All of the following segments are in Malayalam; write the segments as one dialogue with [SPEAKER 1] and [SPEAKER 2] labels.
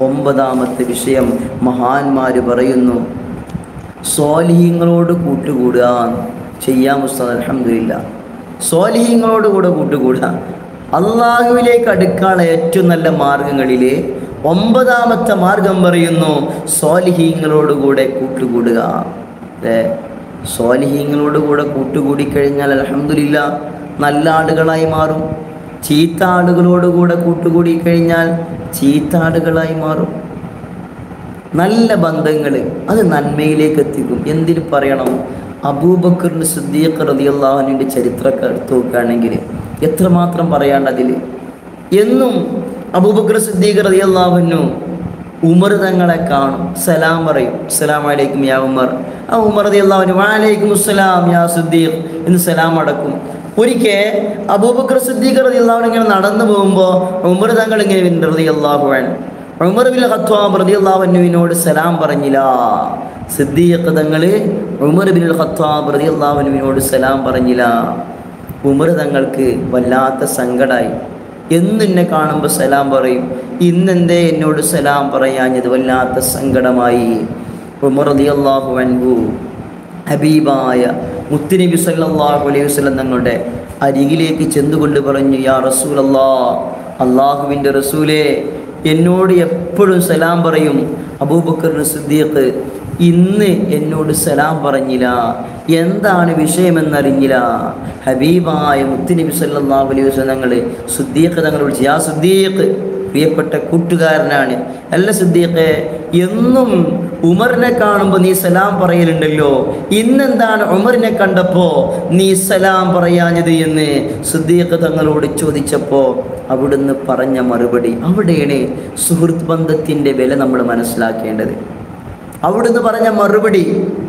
[SPEAKER 1] ഒമ്പതാമത്തെ വിഷയം മഹാന്മാർ പറയുന്നു സ്വാലിഹീങ്ങളോട് കൂട്ടുകൂടുക ചെയ്യാം ഉസ്താദ് അലഹമില്ല സ്വാലിഹീങ്ങളോട് കൂടെ കൂട്ടുകൂടുക അള്ളാഹുവിലേക്ക് അടുക്കാനുള്ള ഏറ്റവും നല്ല മാർഗങ്ങളിലെ ഒമ്പതാമത്തെ മാർഗം പറയുന്നു സ്വാലിഹീങ്ങളോട് കൂടെ കൂട്ടുകൂടുക അല്ലേ സ്വാലിഹീങ്ങളോട് കൂടെ കൂട്ടുകൂടിക്കഴിഞ്ഞാൽ അലഹമില്ല നല്ല ആളുകളായി മാറും ചീത്ത ആളുകളോട് കൂടെ കൂട്ടുകൂടി കഴിഞ്ഞാൽ ചീത്ത ആളുകളായി മാറും നല്ല ബന്ധങ്ങൾ അത് നന്മയിലേക്ക് എത്തിക്കും എന്തിന് പറയണം അബൂബക്കറിന് സിദ്ദീഖ് റളിയല്ലാഹുവിൻ്റെ ചരിത്രമൊക്കെ എടുത്തു നോക്കുകയാണെങ്കിൽ എത്രമാത്രം പറയാണ്ട് അതിൽ എന്നും അബൂബക്കർ സിദ്ദീഖ് റളിയല്ലാഹുവിനു ഉമർ തങ്ങളെ കാണും സലാം പറയും സലാം അലൈക്കും യാ ഉമർ ആ ഉമർ റളിയല്ലാഹുവിന് വാലൈക്കും അസ്സലാം യാ സിദ്ദീഖ് എന്ന് സലാം അടക്കും ഒരിക്കൽ അബൂബക്കർ സിദ്ദീഖ് റളിയല്ലാഹു ഇങ്ങനെ നടന്നു പോകുമ്പോൾ ഉമർ തങ്ങൾ ഇങ്ങനെ റളിയല്ലാഹു അൻഹു ഉമർ ബിൻ ഖത്താബ് റളിയല്ലാഹു അൻഹുവിനോട് സലാം പറഞ്ഞില്ല സിദ്ദീഖ് തങ്ങൾ ഉമർ ബിൻ ഖത്താബ് റളിയല്ലാഹു അൻഹുവിനോട് സലാം പറഞ്ഞില്ല ഉമർ തങ്ങൾക്ക് വല്ലാത്ത സങ്കടമായി എന്നെ കാണുമ്പോൾ സലാം പറയും ഇന്നെന്തേ എന്നോട് സലാം പറയാഞ്ഞത് വല്ലാത്ത സങ്കടമായി ഉമർ റളിയല്ലാഹു അൻഹു ഹബീബായ മുത്തുനബി സല്ലല്ലാഹു അലൈഹി വസല്ലം തങ്ങളുടെ അരികിലേക്ക് ചെന്നുകൊണ്ട് പറഞ്ഞു യാ റസൂലല്ലാ അള്ളാഹുവിൻ്റെ റസൂലേ എന്നോട് എപ്പോഴും സലാം പറയും അബൂബക്കർ സിദ്ദീഖ് ഇന്ന് എന്നോട് സലാം പറഞ്ഞില്ല എന്താണ് വിഷയമെന്നറിഞ്ഞില്ല ഹബീബായ മുത്തുനബി സല്ലല്ലാഹു അലൈഹി വസല്ലം തങ്ങൾ സിദ്ദീഖ് തങ്ങൾ വിളിച്ചു യാ സിദ്ദീഖ് പ്രിയപ്പെട്ട കൂട്ടുകാരനാണ് അല്ല സിദ്ദീഖെ എന്നും ഉമറിനെ കാണുമ്പോൾ നീ സലാം പറയലുണ്ടല്ലോ ഇന്നെന്താണ് ഉമറിനെ കണ്ടപ്പോൾ നീ സലാം പറയാഞ്ഞത് എന്ന് സിദ്ദീഖ് തങ്ങളോട് ചോദിച്ചപ്പോൾ അവിടുന്ന് പറഞ്ഞ മറുപടി അവിടെയാണ് സുഹൃത്ത് ബന്ധത്തിൻ്റെ വില നമ്മൾ മനസ്സിലാക്കേണ്ടത് അവിടുന്ന് പറഞ്ഞ മറുപടി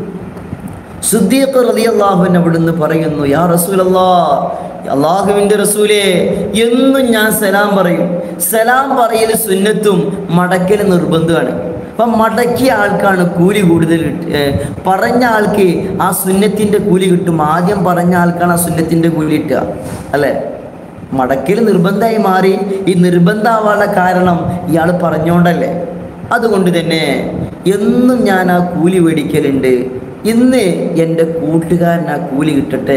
[SPEAKER 1] സുദ്ദീഖ് റളിയല്ലാഹുവിൻ അവിടുന്ന് പറയുന്നു യാ റസൂലല്ലാ അള്ളാഹുവിൻ്റെ റസൂലേ എന്നും ഞാൻ സലാം പറയും സലാം പറയൽ സുന്നത്തും മടക്കൽ നിർബന്ധമാണ് അപ്പം മടക്കിയ ആൾക്കാണ് കൂലി കൂടുതൽ കിട്ട- ഏ, പറഞ്ഞ ആൾക്ക് ആ സുന്നത്തിൻ്റെ കൂലി കിട്ടും ആദ്യം പറഞ്ഞ ആൾക്കാണ് ആ സുന്നത്തിൻ്റെ കൂലി കിട്ടുക അല്ലേ മടക്കൽ നിർബന്ധമായി മാറി ഈ നിർബന്ധമാവാനുള്ള കാരണം ഇയാൾ പറഞ്ഞോണ്ടല്ലേ അതുകൊണ്ട് തന്നെ എന്നും ഞാൻ ആ കൂലി മേടിക്കലുണ്ട് ഇന്ന് എൻ്റെ കൂട്ടുകാരൻ ആ കൂലി കിട്ടട്ടെ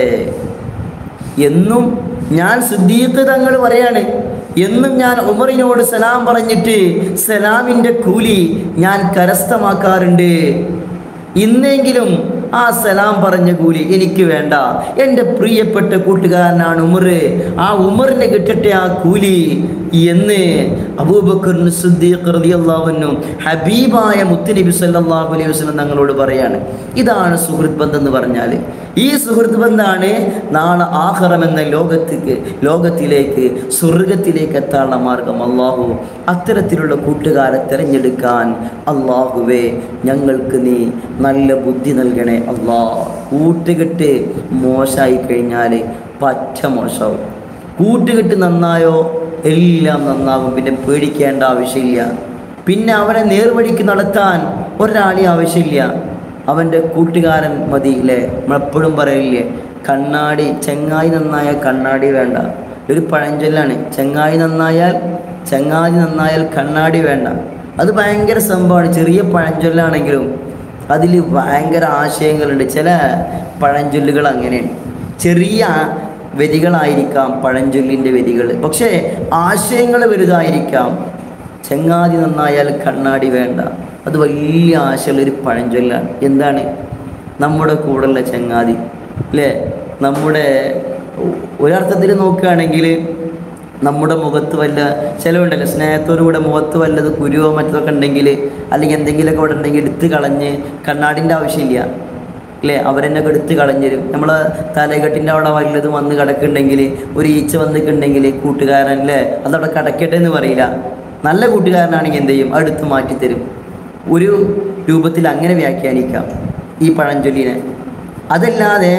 [SPEAKER 1] എന്നും ഞാൻ സിദ്ദീഖ് തങ്ങൾ പറയാണ് എന്നും ഞാൻ ഉമറിനോട് സലാം പറഞ്ഞിട്ട് സലാമിൻ്റെ കൂലി ഞാൻ കരസ്ഥമാക്കാറുണ്ട് ഇന്നെങ്കിലും ആ സലാം പറഞ്ഞ കൂലി എനിക്ക് വേണ്ട എൻ്റെ പ്രിയപ്പെട്ട കൂട്ടുകാരനാണ് ഉമർ ആ ഉമറിന് കിട്ടട്ടെ ആ കൂലി എന്ന് അബൂബക്കറിന് സിദ്ദീഖ് റളിയല്ലാഹുവിനും ഹബീബായ മുത്തുനബി സല്ലല്ലാഹു അലൈഹി വസല്ലം തങ്ങളോട് പറയാണ് ഇതാണ് സുഹൃത്ത് ബന്ധം എന്ന് പറഞ്ഞാൽ ഈ സുഹൃത്ത് ബന്ധമാണ് നാളെ ആഹ്റം എന്ന ലോകത്തേക്ക് ലോകത്തിലേക്ക് സ്വർഗത്തിലേക്ക് എത്താനുള്ള മാർഗം അള്ളാഹു അത്തരത്തിലുള്ള കൂട്ടുകാരെ തിരഞ്ഞെടുക്കാൻ അള്ളാഹുവേ ഞങ്ങൾക്ക് നീ നല്ല ബുദ്ധി നൽകണേ അള്ളാ കൂട്ടുകെട്ട് മോശമായി കഴിഞ്ഞാൽ പറ്റ മോശമാവും കൂട്ടുകെട്ട് നന്നായോ എല്ലാം നന്നാകും പിന്നെ പേടിക്കേണ്ട ആവശ്യമില്ല പിന്നെ അവനെ നേർവഴിക്ക് നടത്താൻ ഒരാളെ ആവശ്യമില്ല അവൻ്റെ കൂട്ടുകാരൻ മതി ഇല്ലേ നമ്മളെപ്പോഴും പറയില്ലേ കണ്ണാടി ചെങ്ങായി നന്നായ കണ്ണാടി വേണ്ട ഒരു പഴഞ്ചൊല്ലാണ് ചെങ്ങായി നന്നായാൽ ചങ്ങാതി നന്നായാൽ കണ്ണാടി വേണ്ട അത് ഭയങ്കര സംഭവമാണ് ചെറിയ പഴഞ്ചൊല്ലാണെങ്കിലും അതിൽ ഭയങ്കര ആശയങ്ങളുണ്ട് ചില പഴഞ്ചൊല്ലുകൾ അങ്ങനെയാണ് ചെറിയ വരികളായിരിക്കാം പഴഞ്ചൊല്ലിൻ്റെ വരികൾ പക്ഷേ ആശയങ്ങൾ വലുതായിരിക്കാം ചെങ്ങാതി നന്നായാൽ കണ്ണാടി വേണ്ട അത് വലിയ ആശയമുള്ളൊരു പഴഞ്ചൊല്ലാണ് എന്താണ് നമ്മുടെ കൂടെയുള്ള ചങ്ങാതി അല്ലേ നമ്മുടെ ഒരർത്ഥത്തിൽ നോക്കുകയാണെങ്കിൽ നമ്മുടെ മുഖത്ത് വല്ല ചിലവുണ്ടല്ലോ സ്നേഹത്തോടുകൂടെ മുഖത്ത് വല്ലത് കുരുവോ മറ്റതൊക്കെ ഉണ്ടെങ്കിൽ അല്ലെങ്കിൽ എന്തെങ്കിലുമൊക്കെ ഇവിടെ ഉണ്ടെങ്കിൽ എടുത്ത് കളഞ്ഞ് കണ്ണാടിൻ്റെ ആവശ്യമില്ല അല്ലേ അവരെന്നെ എടുത്ത് കളഞ്ഞരും നമ്മളെ തലകെട്ടിൻ്റെ അവിടെ വല്ലതും വന്ന് കിടക്കുന്നുണ്ടെങ്കിൽ ഒരു ഈച്ച വന്നിട്ടുണ്ടെങ്കിൽ കൂട്ടുകാരൻ അല്ലേ അതവിടെ കിടക്കട്ടെ എന്ന് പറയില്ല നല്ല കൂട്ടുകാരനാണെങ്കിൽ എന്ത് ചെയ്യും അടുത്ത് മാറ്റിത്തരും ഒരു രൂപത്തിൽ അങ്ങനെ വ്യാഖ്യാനിക്കാം ഈ പഴഞ്ചൊല്ലിനെ അതല്ലാതെ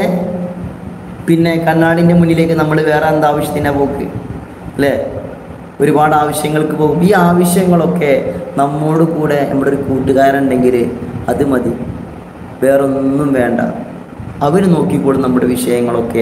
[SPEAKER 1] പിന്നെ കണ്ണാടിൻ്റെ മുന്നിലേക്ക് നമ്മൾ വേറെ എന്താ ആവശ്യത്തിനാ പോക്ക് അല്ലേ ഒരുപാട് ആവശ്യങ്ങൾക്ക് പോകും ഈ ആവശ്യങ്ങളൊക്കെ നമ്മോട് കൂടെ നമ്മുടെ ഒരു കൂട്ടുകാരുണ്ടെങ്കിൽ അത് മതി വേറൊന്നും വേണ്ട അവർ നോക്കിക്കോളും നമ്മുടെ വിഷയങ്ങളൊക്കെ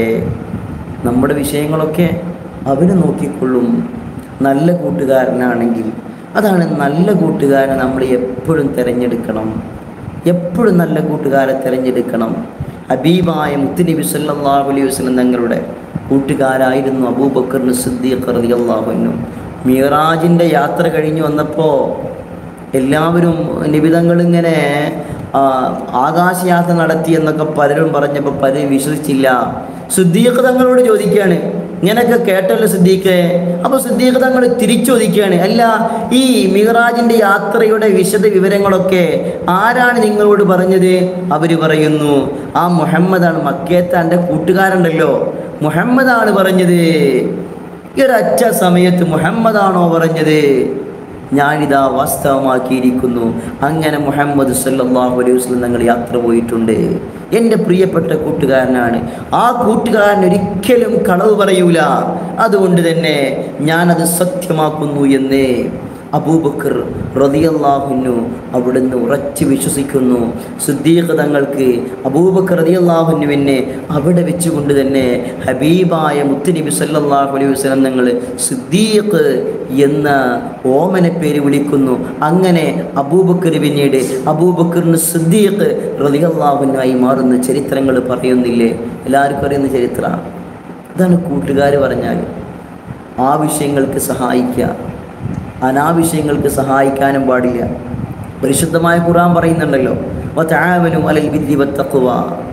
[SPEAKER 1] നമ്മുടെ വിഷയങ്ങളൊക്കെ അവർ നോക്കിക്കൊള്ളും നല്ല കൂട്ടുകാരനാണെങ്കിൽ അതാണ് നല്ല കൂട്ടുകാരെ നമ്മൾ എപ്പോഴും തിരഞ്ഞെടുക്കണം എപ്പോഴും നല്ല കൂട്ടുകാരെ തിരഞ്ഞെടുക്കണം ഹബീബായ മുത്തുനബി സല്ലല്ലാഹു അലൈഹി വസല്ലം തങ്ങളുടെ കൂട്ടുകാരായിരുന്നു അബൂബക്കറിന് സിദ്ദീഖ് റളിയല്ലാഹു അൻഹു മിറാജിൻ്റെ യാത്ര കഴിഞ്ഞു വന്നപ്പോൾ എല്ലാവരും നിബിതങ്ങൾ ഇങ്ങനെ ആ, ആകാശയാത്ര നടത്തി എന്നൊക്കെ പലരും പറഞ്ഞപ്പോൾ പലരും വിശ്വസിച്ചില്ല സിദ്ദീഖ് തങ്ങളോട് ചോദിക്കുകയാണ് ഇങ്ങനെയൊക്കെ കേട്ടല്ലോ സിദ്ദീഖ് അപ്പോൾ സിദ്ദീഖ് തങ്ങൾ തിരിച്ചു ചോദിക്കുകയാണ് അല്ല ഈ മിഹറാജിൻ്റെ യാത്രയുടെ വിശദ വിവരങ്ങളൊക്കെ ആരാണ് നിങ്ങളോട് പറഞ്ഞത് അവർ പറയുന്നു ആ മുഹമ്മദാണ് മക്കേത്ത എൻ്റെ കൂട്ടുകാരുണ്ടല്ലോ മുഹമ്മദാണ് പറഞ്ഞത് ഈ ഒരൊറ്റ സമയത്ത് മുഹമ്മദാണോ പറഞ്ഞത് ഞാനിതാ വാസ്തവമാക്കിയിരിക്കുന്നു അങ്ങനെ മുഹമ്മദ് സല്ലല്ലാഹു അലൈഹി വസല്ലം ഞങ്ങൾ യാത്ര പോയിട്ടുണ്ട് എൻ്റെ പ്രിയപ്പെട്ട കൂട്ടുകാരനാണ് ആ കൂട്ടുകാരൻ ഒരിക്കലും കളവ് പറയൂല അതുകൊണ്ട് തന്നെ ഞാനത് സത്യമാക്കുന്നു എന്ന് അബൂബക്കർ റതിയല്ലാഹുന്നു അവിടുന്ന് ഉറച്ചു വിശ്വസിക്കുന്നു സിദ്ദീഖ് തങ്ങൾക്ക് അബൂബക്കർ റതിയല്ലാഹുനുവിനെ അവിടെ വെച്ചുകൊണ്ട് തന്നെ ഹബീബായ മുത്തുനബി സല്ലല്ലാഹു അലൈഹി വസല്ലം തങ്ങൾ സിദ്ദീഖ് എന്ന ഓമന പേര് വിളിക്കുന്നു അങ്ങനെ അബൂബക്കർ പിന്നീട് അബൂബക്കറിന് സിദ്ദീഖ് റതിയല്ലാഹുനായി മാറുന്ന ചരിത്രങ്ങൾ പറയുന്നില്ലേ എല്ലാവർക്കും അറിയുന്ന ചരിത്രമാണ് ഇതാണ് കൂട്ടുകാർ പറഞ്ഞാൽ ആവശ്യങ്ങൾക്ക് സഹായിക്കുക അനാവശ്യങ്ങൾക്ക് സഹായിക്കാനും പാടില്ല പരിശുദ്ധമായ ഖുർആൻ പറയുന്നുണ്ടല്ലോ വതആവനു അലൽ ബിർരി വത്തഖ്വ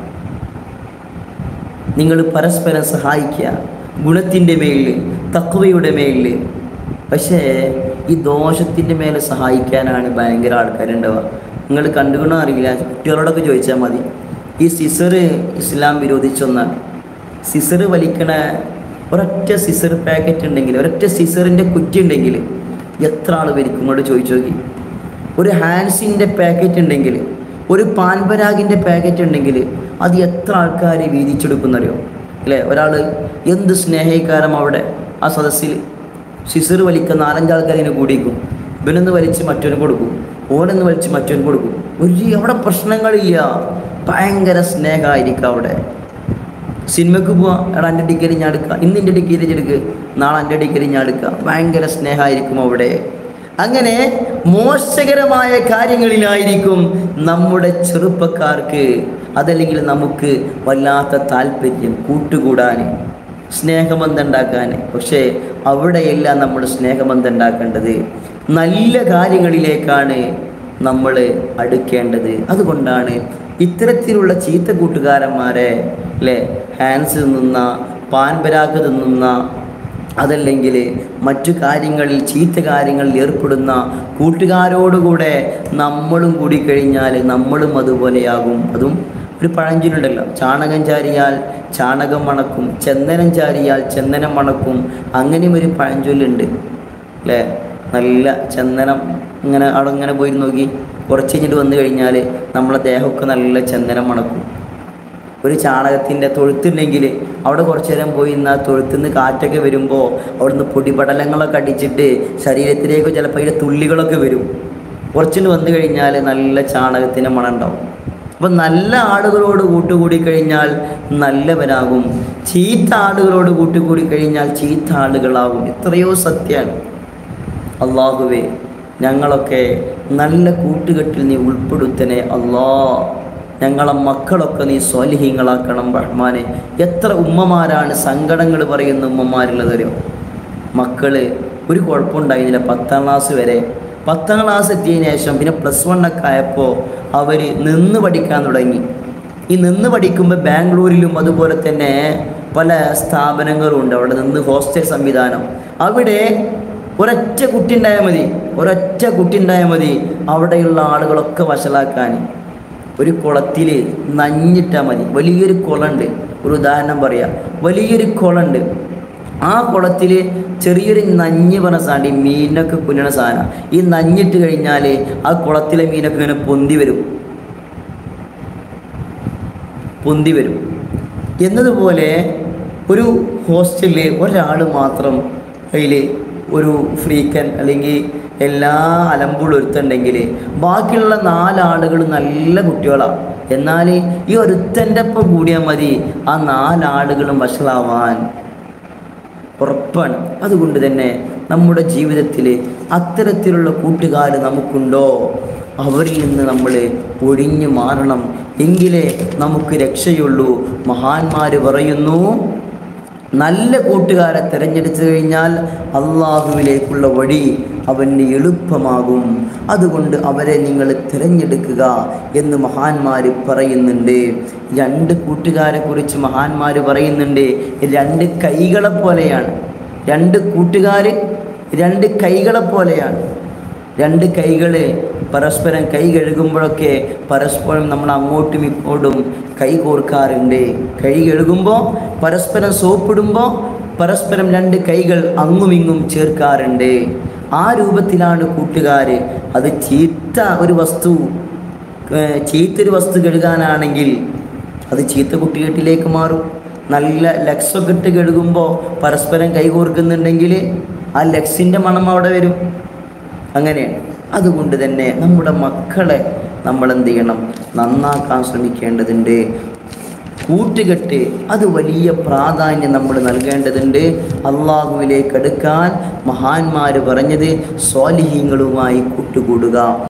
[SPEAKER 1] നിങ്ങൾ പരസ്പരം സഹായിക്കുക ഗുണത്തിൻ്റെ മേലിൽ തക്വയുടെ മേലിൽ പക്ഷേ ഈ ദോഷത്തിൻ്റെ മേലെ സഹായിക്കാനാണ് ഭയങ്കര ആൾക്കാരുണ്ടാവുക നിങ്ങൾ കണ്ടുകൊണ്ടോ അറിയില്ല കുട്ടികളോടൊക്കെ ചോദിച്ചാൽ മതി ഈ സിസർ ഇസ്ലാം വിരോധിച്ചൊന്നാണ് സിസർ വലിക്കണ ഒരൊറ്റ സിസർ പാക്കറ്റ് ഉണ്ടെങ്കിൽ ഒരൊറ്റ സിസറിൻ്റെ കുറ്റി ഉണ്ടെങ്കിൽ എത്ര ആൾ വരിക്കും ഇങ്ങോട്ട് ചോദിച്ചു നോക്കി ഒരു ഹാൻസിൻ്റെ പാക്കറ്റ് ഉണ്ടെങ്കിൽ ഒരു പാൻപരാഗിൻ്റെ പാക്കറ്റ് ഉണ്ടെങ്കിൽ അത് എത്ര ആൾക്കാർ വീതിച്ചെടുക്കുന്നറിയോ അല്ലേ ഒരാൾ എന്ത് സ്നേഹിക്കാരം അവിടെ ആ സദസ്സിൽ സിസർ വലിക്കുന്ന നാലഞ്ചാൾക്കാരിനെ കൂടിക്കും ഇവനൊന്ന് വലിച്ച് മറ്റവന് കൊടുക്കും ഓനൊന്ന് വലിച്ച് മറ്റവന് കൊടുക്കും ഒരു അവിടെ പ്രശ്നങ്ങളില്ല ഭയങ്കര സ്നേഹമായിരിക്കും അവിടെ സിനിമക്ക് പോവാം എടാ എൻ്റെ ടിക്കറ്റ് ഞാൻ എടുക്കാം ഇന്ന് എൻ്റെ ടിക്കറ്റ് എടുക്ക് നാളെ എൻ്റെ ടിക്കറ്റ് ഞാൻ എടുക്കാം ഭയങ്കര സ്നേഹമായിരിക്കും അവിടെ അങ്ങനെ മോശകരമായ കാര്യങ്ങളിലായിരിക്കും നമ്മുടെ ചെറുപ്പക്കാർക്ക് അതല്ലെങ്കിൽ നമുക്ക് വല്ലാത്ത താല്പര്യം കൂട്ടുകൂടാൻ സ്നേഹബന്ധം ഉണ്ടാക്കാൻ പക്ഷേ അവിടെയല്ല നമ്മൾ സ്നേഹബന്ധം ഉണ്ടാക്കേണ്ടത് നല്ല കാര്യങ്ങളിലേക്കാണ് നമ്മൾ അടുക്കേണ്ടത് അതുകൊണ്ടാണ് ഇത്തരത്തിലുള്ള ചീത്ത കൂട്ടുകാരന്മാരെ അല്ലേ ഹാൻസ് തിന്നുന്ന പാൻപരാഗ് തിന്നുന്ന അതല്ലെങ്കിൽ മറ്റു കാര്യങ്ങളിൽ ചീത്ത കാര്യങ്ങളിൽ ഏർപ്പെടുന്ന കൂട്ടുകാരോടുകൂടെ നമ്മളും കൂടി കഴിഞ്ഞാൽ നമ്മളും അതുപോലെയാകും അതും ഒരു പഴഞ്ചൊല്ലുണ്ടല്ലോ ചാണകം ചാരിയാൽ ചാണകം മണക്കും ചന്ദനം ചാരിയാൽ ചന്ദനം മണക്കും അങ്ങനെയും ഒരു പഴഞ്ചൊല്ലുണ്ട് അല്ലേ നല്ല ചന്ദനം ഇങ്ങനെ അവിടെ ഇങ്ങനെ പോയി നോക്കി കുറച്ച് കഴിഞ്ഞിട്ട് വന്നു കഴിഞ്ഞാൽ നമ്മളെ ദേഹമൊക്കെ നല്ല ചന്ദനം മണക്കും ഒരു ചാണകത്തിൻ്റെ തൊഴുത്തുണ്ടെങ്കിൽ അവിടെ കുറച്ച് നേരം പോയി ഇന്ന് ആ തൊഴുത്തിൽ നിന്ന് കാറ്റൊക്കെ വരുമ്പോൾ അവിടുന്ന് പൊടിപടലങ്ങളൊക്കെ അടിച്ചിട്ട് ശരീരത്തിലേക്ക് ചിലപ്പോൾ അതിൻ്റെ തുള്ളികളൊക്കെ വരും കുറച്ചിന് വന്നു കഴിഞ്ഞാൽ നല്ല ചാണകത്തിൻ്റെ മണം ഉണ്ടാവും അപ്പം നല്ല ആളുകളോട് കൂട്ടുകൂടി കഴിഞ്ഞാൽ നല്ലവരാകും ചീത്ത ആളുകളോട് കൂട്ടുകൂടി കഴിഞ്ഞാൽ ചീത്ത ആളുകളാകും എത്രയോ സത്യമാണ് അള്ളാഹുവേ ഞങ്ങളൊക്കെ നല്ല കൂട്ടുകെട്ടിൽ നീ ഉൾപ്പെടുത്തനെ അള്ളാ ഞങ്ങളെ മക്കളൊക്കെ നീ സ്വാലിഹീങ്ങളാക്കണം റഹ്മാനെ എത്ര ഉമ്മമാരാണ് സങ്കടങ്ങൾ പറയുന്ന ഉമ്മമാരുള്ളതറിയോ മക്കള് ഒരു കുഴപ്പമുണ്ടായിരുന്നില്ല പത്താം ക്ലാസ് വരെ പത്താം ക്ലാസ് എത്തിയതിനു ശേഷം പിന്നെ പ്ലസ് വൺ ഒക്കെ ആയപ്പോൾ അവർ നിന്ന് പഠിക്കാൻ തുടങ്ങി ഈ നിന്ന് പഠിക്കുമ്പോൾ ബാംഗ്ലൂരിലും അതുപോലെ തന്നെ പല സ്ഥാപനങ്ങളും ഉണ്ട് അവിടെ നിന്ന് ഹോസ്റ്റൽ സംവിധാനം അവിടെ ഒരൊറ്റ കുട്ടി ഉണ്ടായാൽ മതി ഒരൊറ്റ കുട്ടി ഉണ്ടായാൽ മതി അവിടെയുള്ള ആളുകളൊക്കെ വഷളാക്കാൻ ഒരു കുളത്തിൽ നഞ്ഞിട്ടാൽ മതി വലിയൊരു കുളമുണ്ട് ഒരു ഉദാഹരണം പറയാം വലിയൊരു കുളമുണ്ട് ആ കുളത്തിൽ ചെറിയൊരു നഞ്ഞ് പറഞ്ഞ സാധനം ഈ മീനൊക്കെ കുന്നണ സാധനം ഈ നഞ്ഞിട്ട് കഴിഞ്ഞാൽ ആ കുളത്തിലെ മീനൊക്കെ ഇങ്ങനെ പൊന്തി വരും പൊന്തി വരും എന്നതുപോലെ ഒരു ഹോസ്റ്റലിൽ ഒരാൾ മാത്രം അതിൽ ഒരു ഫ്രീക്കൻ അല്ലെങ്കിൽ എല്ലാ അലമ്പുകളും ഒരുത്തുണ്ടെങ്കിൽ ബാക്കിയുള്ള നാലാളുകൾ നല്ല കുട്ടികളാണ് എന്നാൽ ഈ ഒരുത്തൻ്റെ ഒപ്പം കൂടിയാൽ മതി ആ നാലാളുകളും വഷളാവാൻ ഉറപ്പാണ് അതുകൊണ്ട് തന്നെ നമ്മുടെ ജീവിതത്തിൽ അത്തരത്തിലുള്ള കൂട്ടുകാർ നമുക്കുണ്ടോ അവരിൽ നിന്ന് നമ്മൾ ഒഴിഞ്ഞു മാറണം എങ്കിലേ നമുക്ക് രക്ഷയുള്ളൂ മഹാന്മാർ പറയുന്നു നല്ല കൂട്ടുകാരെ തിരഞ്ഞെടുത്തു കഴിഞ്ഞാൽ അള്ളാഹുവിലേക്കുള്ള വഴി അവന് എളുപ്പമാകും അതുകൊണ്ട് അവരെ നിങ്ങൾ തിരഞ്ഞെടുക്കുക എന്ന് മഹാന്മാർ പറയുന്നുണ്ട് രണ്ട് കൂട്ടുകാരെ കുറിച്ച് മഹാന്മാർ പറയുന്നുണ്ട് രണ്ട് കൈകളെ പോലെയാണ് രണ്ട് കൂട്ടുകാർ രണ്ട് കൈകളെ പോലെയാണ് രണ്ട് കൈകൾ പരസ്പരം കൈ കഴുകുമ്പോഴൊക്കെ പരസ്പരം നമ്മൾ അങ്ങോട്ടും ഇങ്ങോട്ടും കൈ കോർക്കാറുണ്ട് കൈ കഴുകുമ്പോൾ പരസ്പരം സോപ്പിടുമ്പോൾ പരസ്പരം രണ്ട് കൈകൾ അങ്ങുമിങ്ങും ചേർക്കാറുണ്ട് ആ രൂപത്തിലാണ് കൂട്ടുകാർ അത് ചീത്ത ഒരു വസ്തു ഏർ ചീത്തൊരു വസ്തു കഴുകാനാണെങ്കിൽ അത് ചീത്ത കുട്ടികെട്ടിലേക്ക് മാറും നല്ല ലക്സൊക്കെ ഇട്ട് കഴുകുമ്പോൾ പരസ്പരം കൈ കോർക്കുന്നുണ്ടെങ്കിൽ ആ ലക്സിൻ്റെ മണം അവിടെ വരും അങ്ങനെയാണ് അതുകൊണ്ട് തന്നെ നമ്മുടെ മക്കളെ നമ്മൾ എന്ത് ചെയ്യണം നന്നാക്കാൻ ശ്രമിക്കേണ്ടതുണ്ട് കൂട്ടുകെട്ട് അത് വലിയ പ്രാധാന്യം നമ്മൾ നൽകേണ്ടതുണ്ട് അള്ളാഹുവിലേക്ക് അടുക്കാൻ മഹാന്മാർ പറഞ്ഞത് സ്വാലിഹീങ്ങളുമായി കൂട്ടുകൂടുക